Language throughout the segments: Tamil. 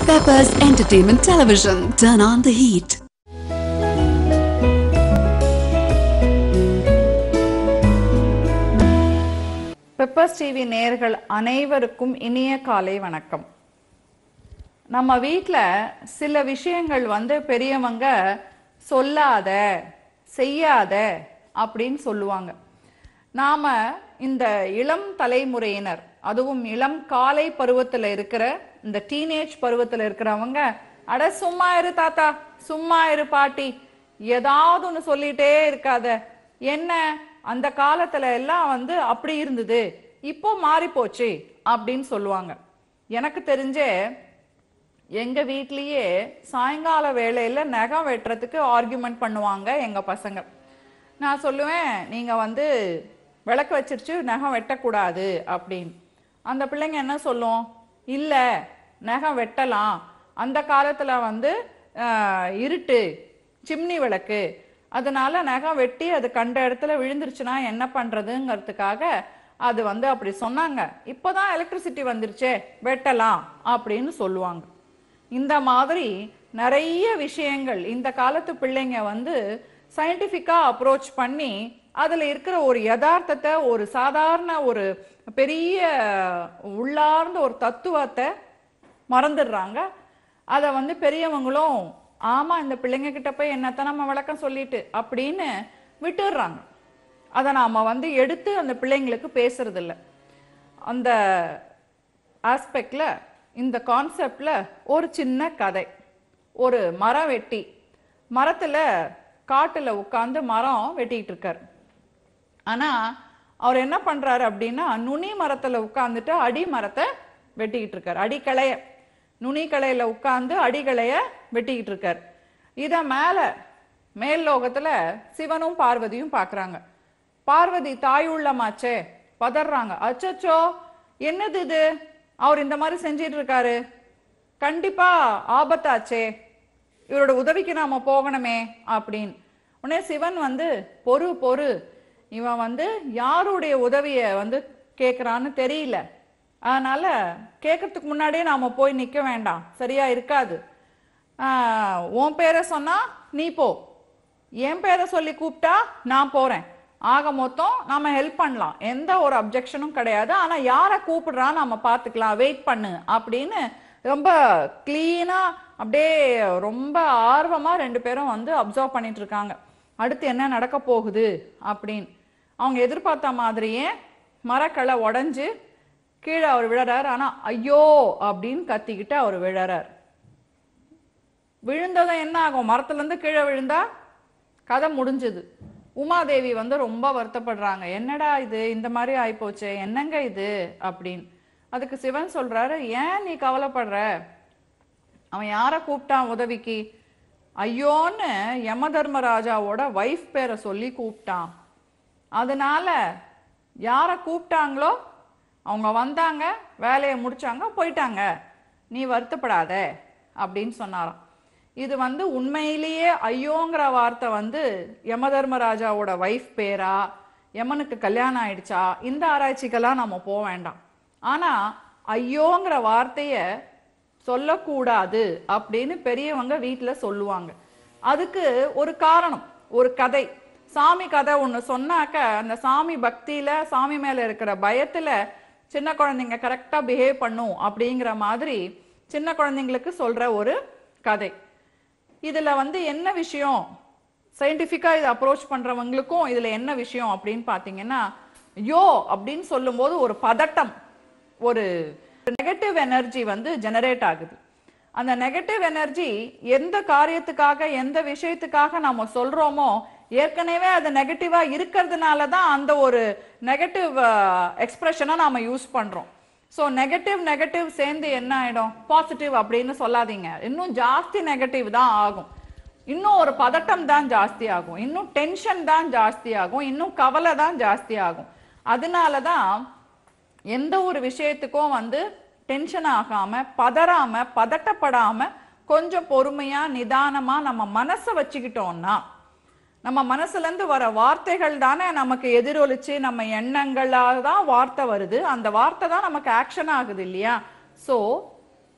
Peppers Entertainment Television. Turn on the heat. Peppers TV நேயர்கள் அனைவருக்கும் இனிய காலை வணக்கம் நம்ம வீட்டில் சில விஷயங்கள் வந்து பெரியவங்க சொல்லாத செய்யாத அப்படின்னு சொல்லுவாங்க நாம இந்த இளம் தலைமுறையினர் அதுவும் இளம் காலை பருவத்தில் இருக்கிற இந்த டீனேஜ் பருவத்தில் இருக்கிறவங்க அட சும்மா இரு தாத்தா சும்மா இரு பாட்டி ஏதாவது ஒன்று சொல்லிட்டே இருக்காத என்ன அந்த காலத்துல எல்லாம் வந்து அப்படி இருந்தது இப்போ மாறி போச்சு அப்படின்னு சொல்லுவாங்க எனக்கு தெரிஞ்சே எங்க வீட்லயே சாயங்கால வேளையில நகம் வெட்டுறதுக்கு ஆர்கியூமெண்ட் பண்ணுவாங்க எங்க பசங்க நான் சொல்லுவேன் நீங்க வந்து விளக்கு வச்சிருச்சு நகம் வெட்டக்கூடாது அப்படின்னு அந்த பிள்ளைங்க என்ன சொல்லும் இல்ல நகம் வெட்டலாம் அந்த காலத்துல வந்து ஆஹ், இருட்டு சிம்னி விளக்கு அதனால நகம் வெட்டி அது கண்ட இடத்துல விழுந்துருச்சுன்னா என்ன பண்றதுங்கிறதுக்காக அது வந்து அப்படி சொன்னாங்க இப்போதான் எலக்ட்ரிசிட்டி வந்துருச்சே வெட்டலாம் அப்படின்னு சொல்லுவாங்க இந்த மாதிரி நிறைய விஷயங்கள் இந்த காலத்து பிள்ளைங்க வந்து சயின்டிஃபிக்காக அப்ரோச் பண்ணி அதில் இருக்கிற ஒரு யதார்த்தத்தை ஒரு சாதாரண ஒரு பெரிய உள்ளார்ந்த ஒரு தத்துவத்தை மறந்துடுறாங்க அதை வந்து பெரியவங்களும் ஆமா இந்த பிள்ளைங்க கிட்ட போய் என்னத்த நம்ம விளக்கம் சொல்லிட்டு அப்படின்னு விட்டுடுறாங்க அதை நாம வந்து எடுத்து அந்த பிள்ளைங்களுக்கு பேசுறது இல்ல அந்த ஆஸ்பெக்ட்ல இந்த கான்செப்ட்ல ஒரு சின்ன கதை ஒரு மரம் வெட்டி மரத்துல காட்டுல உட்காந்து மரம் வெட்டிட்டு இருக்காரு ஆனா அவர் என்ன பண்றாரு அப்படின்னா நுனி மரத்துல உட்கார்ந்துட்டு அடி மரத்தை வெட்டிக்கிட்டு இருக்காரு அடிக்கலைய நுனி கலையில உட்கார்ந்து அடிகளைய வெட்டிக்கிட்டு இருக்காரு இத மேல மேல் லோகத்துல சிவனும் பார்வதியும் பார்க்கறாங்க பார்வதி தாய் உள்ளமாச்சே பதறாங்க அச்சச்சோ என்னது இது அவர் இந்த மாதிரி செஞ்சிட்டு இருக்காரு கண்டிப்பா ஆபத்தாச்சே இவரோட உதவிக்கு நாம போகணுமே அப்படின்னு உடனே சிவன் வந்து பொறு பொறு இவன் வந்து யாருடைய உதவிய வந்து கேட்கறான்னு தெரியல அதனால கேட்கறதுக்கு முன்னாடியே நாம போய் நிக்க வேண்டாம் சரியா இருக்காது ஆஹ், உன் பேரை சொன்னா நீ போ என் பேரை சொல்லி கூப்பிட்டா நான் போறேன் ஆக மொத்தம் நாம ஹெல்ப் பண்ணலாம் எந்த ஒரு அப்ஜெக்ஷனும் கிடையாது ஆனா யாரை கூப்பிடுறா நாம பார்த்துக்கலாம் வெயிட் பண்ணு அப்படின்னு ரொம்ப கிளீனா அப்படியே ரொம்ப ஆர்வமா ரெண்டு பேரும் வந்து அப்சர்வ் பண்ணிட்டு இருக்காங்க அடுத்து என்ன நடக்க போகுது அப்படின்னு அவங்க எதிர்பார்த்த மாதிரியே மரக்களை உடைஞ்சு கீழே அவர் விழறாரு ஆனா ஐயோ அப்படின்னு கத்திக்கிட்டு அவர் விழறார் விழுந்ததும் என்ன ஆகும் மரத்துல இருந்து கீழே விழுந்தா கதை முடிஞ்சது உமாதேவி வந்து ரொம்ப வருத்தப்படுறாங்க என்னடா இது இந்த மாதிரி ஆயிப்போச்சே என்னங்க இது அப்படின்னு அதுக்கு சிவன் சொல்றாரு ஏன் நீ கவலைப்படுற அவன் யாரை கூப்பிட்டான் உதவிக்கு ஐயோன்னு யம தர்மராஜாவோட வைஃப் பேரை சொல்லி கூப்பிட்டான் அதனால யாரை கூப்பிட்டாங்களோ அவங்க வந்தாங்க வேலையை முடிச்சாங்க போயிட்டாங்க நீ வருத்தப்படாத அப்படின்னு சொன்னாராம் இது வந்து உண்மையிலேயே ஐயோங்கிற வார்த்தை வந்து யம தர்மராஜாவோட வைஃப் பேரா யமனுக்கு கல்யாணம் ஆயிடுச்சா இந்த ஆராய்ச்சிக்கெல்லாம் நம்ம போக வேண்டாம் ஆனா ஐயோங்கிற வார்த்தைய சொல்லக்கூடாது அப்படின்னு பெரியவங்க வீட்ல சொல்லுவாங்க அதுக்கு ஒரு காரணம் ஒரு கதை சாமி கதை ஒன்று சொன்னாக்க அந்த சாமி பக்தியில சாமி மேல இருக்கிற பயத்துல சின்ன குழந்தைங்க கரெக்டா பிஹேவ் பண்ணும் அப்படிங்கிற மாதிரி சின்ன குழந்தைங்களுக்கு சொல்ற ஒரு கதை இதுல வந்து என்ன விஷயம் சயின்டிஃபிக்கா இதை அப்ரோச் பண்றவங்களுக்கும் இதுல என்ன விஷயம் அப்படின்னு பாத்தீங்கன்னா யோ அப்படின்னு சொல்லும்போது ஒரு பதட்டம் ஒரு நெகட்டிவ் எனர்ஜி வந்து ஜெனரேட் ஆகுது அந்த நெகட்டிவ் எனர்ஜி எந்த காரியத்துக்காக எந்த விஷயத்துக்காக நாம சொல்றோமோ ஏற்கனவே அது நெகட்டிவா இருக்கிறதுனால தான் அந்த ஒரு நெகட்டிவ் எக்ஸ்பிரஷனை நாம யூஸ் பண்றோம் ஸோ நெகட்டிவ் நெகட்டிவ் சேர்ந்து என்ன ஆயிடும் பாசிட்டிவ் அப்படின்னு சொல்லாதீங்க இன்னும் ஜாஸ்தி நெகட்டிவ் தான் ஆகும் இன்னும் ஒரு பதட்டம் தான் ஜாஸ்தி ஆகும் இன்னும் டென்ஷன் தான் ஜாஸ்தி ஆகும் இன்னும் கவலை தான் ஜாஸ்தி ஆகும் அதனால தான் எந்த ஒரு விஷயத்துக்கும் வந்து டென்ஷன் ஆகாம பதறாம பதட்டப்படாம கொஞ்சம் பொறுமையா நிதானமா நம்ம மனசை வச்சுக்கிட்டோம்னா நம்ம மனசுல இருந்து வர வார்த்தைகள் தானே நமக்கு எதிரொலிச்சு நம்ம எண்ணங்களால தான் வார்த்தை வருது அந்த வார்த்தை தான் நமக்கு ஆக்ஷன் ஆகுது இல்லையா சோ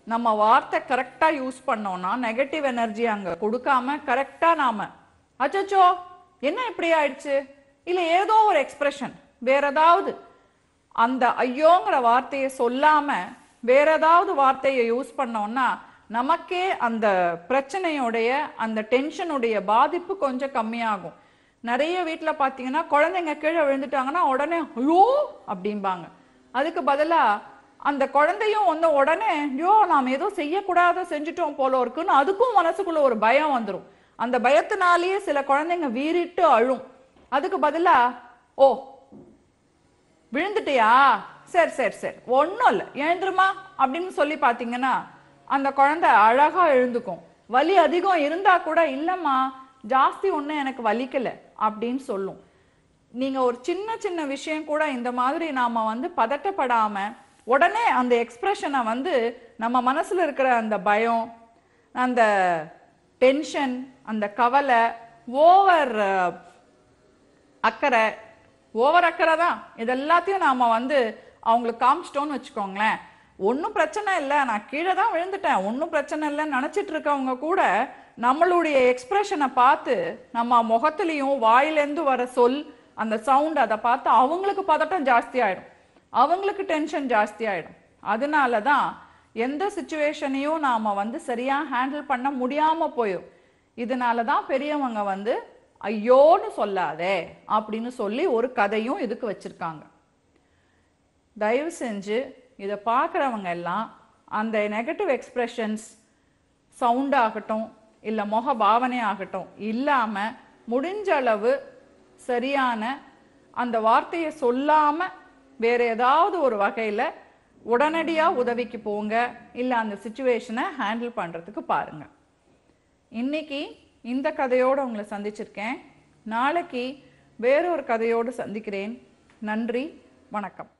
நம்ம வார்த்தை கரெக்டாக யூஸ் பண்ணோம்னா நெகட்டிவ் எனர்ஜி அங்கே கொடுக்காம கரெக்டாக நாம அச்சச்சோ என்ன இப்படி ஆயிடுச்சு இல்லை ஏதோ ஒரு எக்ஸ்பிரஷன் வேற ஏதாவது அந்த ஐயோங்கிற வார்த்தையை சொல்லாம வேற ஏதாவது வார்த்தையை யூஸ் பண்ணோம்னா நமக்கே அந்த பிரச்சனையுடைய அந்த டென்ஷனுடைய பாதிப்பு கொஞ்சம் கம்மியாகும் நிறைய வீட்டில் பார்த்தீங்கன்னா குழந்தைங்க கீழே விழுந்துட்டாங்கன்னா உடனே ஐயோ அப்படிம்பாங்க அதுக்கு பதிலா அந்த குழந்தையும் வந்து உடனே ஐயோ நாம் ஏதோ செய்யக்கூடாத செஞ்சுட்டோம் போல இருக்குன்னு அதுக்கும் மனசுக்குள்ள ஒரு பயம் வந்துடும் அந்த பயத்தினாலேயே சில குழந்தைங்க வீறிட்டு அழும் அதுக்கு பதிலா ஓ விழுந்துட்டியா சரி சரி சரி ஒன்றும் இல்லை எழுந்துருமா அப்படின்னு சொல்லி பார்த்தீங்கன்னா அந்த குழந்தை அழகா எழுந்துக்கும் வலி அதிகம் இருந்தா கூட இல்லைம்மா ஜாஸ்தி ஒன்றும் எனக்கு வலிக்கல அப்படின்னு சொல்லும் நீங்க ஒரு சின்ன சின்ன விஷயம் கூட இந்த மாதிரி நாம வந்து பதட்டப்படாம உடனே அந்த எக்ஸ்பிரஷனை வந்து நம்ம மனசுல இருக்கிற அந்த பயம் அந்த டென்ஷன் அந்த கவலை ஓவர் அக்கறை ஓவர் அக்கறை தான் இது எல்லாத்தையும் நாம வந்து அவங்களுக்கு காமிச்சிட்டோம்னு வச்சுக்கோங்களேன் ஒன்றும் பிரச்சனை இல்லை நான் கீழே தான் விழுந்துட்டேன் ஒன்றும் பிரச்சனை இல்லைன்னு நினச்சிட்டு இருக்கவங்க கூட நம்மளுடைய எக்ஸ்பிரஷனை பார்த்து நம்ம முகத்துலேயும் வாயிலேருந்து வர சொல் அந்த சவுண்ட் அதை பார்த்து அவங்களுக்கு பதட்டம் ஜாஸ்தி ஆயிடும் அவங்களுக்கு டென்ஷன் ஜாஸ்தி ஆயிடும் அதனால தான் எந்த சுச்சுவேஷனையும் நாம் வந்து சரியாக ஹேண்டில் பண்ண முடியாமல் போயிடும் இதனால தான் பெரியவங்க வந்து ஐயோன்னு சொல்லாதே அப்படின்னு சொல்லி ஒரு கதையும் இதுக்கு வச்சிருக்காங்க தயவு செஞ்சு இதை பார்க்குறவங்க எல்லாம் அந்த நெகட்டிவ் எக்ஸ்பிரஷன்ஸ் சவுண்ட் ஆகட்டும் இல்லை முக பாவனை ஆகட்டும் இல்லாமல் முடிஞ்ச அளவு சரியான அந்த வார்த்தையை சொல்லாமல் வேற ஏதாவது ஒரு வகையில் உடனடியாக உதவிக்கு போங்க இல்லை அந்த சுச்சுவேஷனை ஹேண்டில் பண்ணுறதுக்கு பாருங்க இன்னைக்கு இந்த கதையோடு உங்களை சந்திச்சிருக்கேன் நாளைக்கு வேறொரு கதையோடு சந்திக்கிறேன் நன்றி வணக்கம்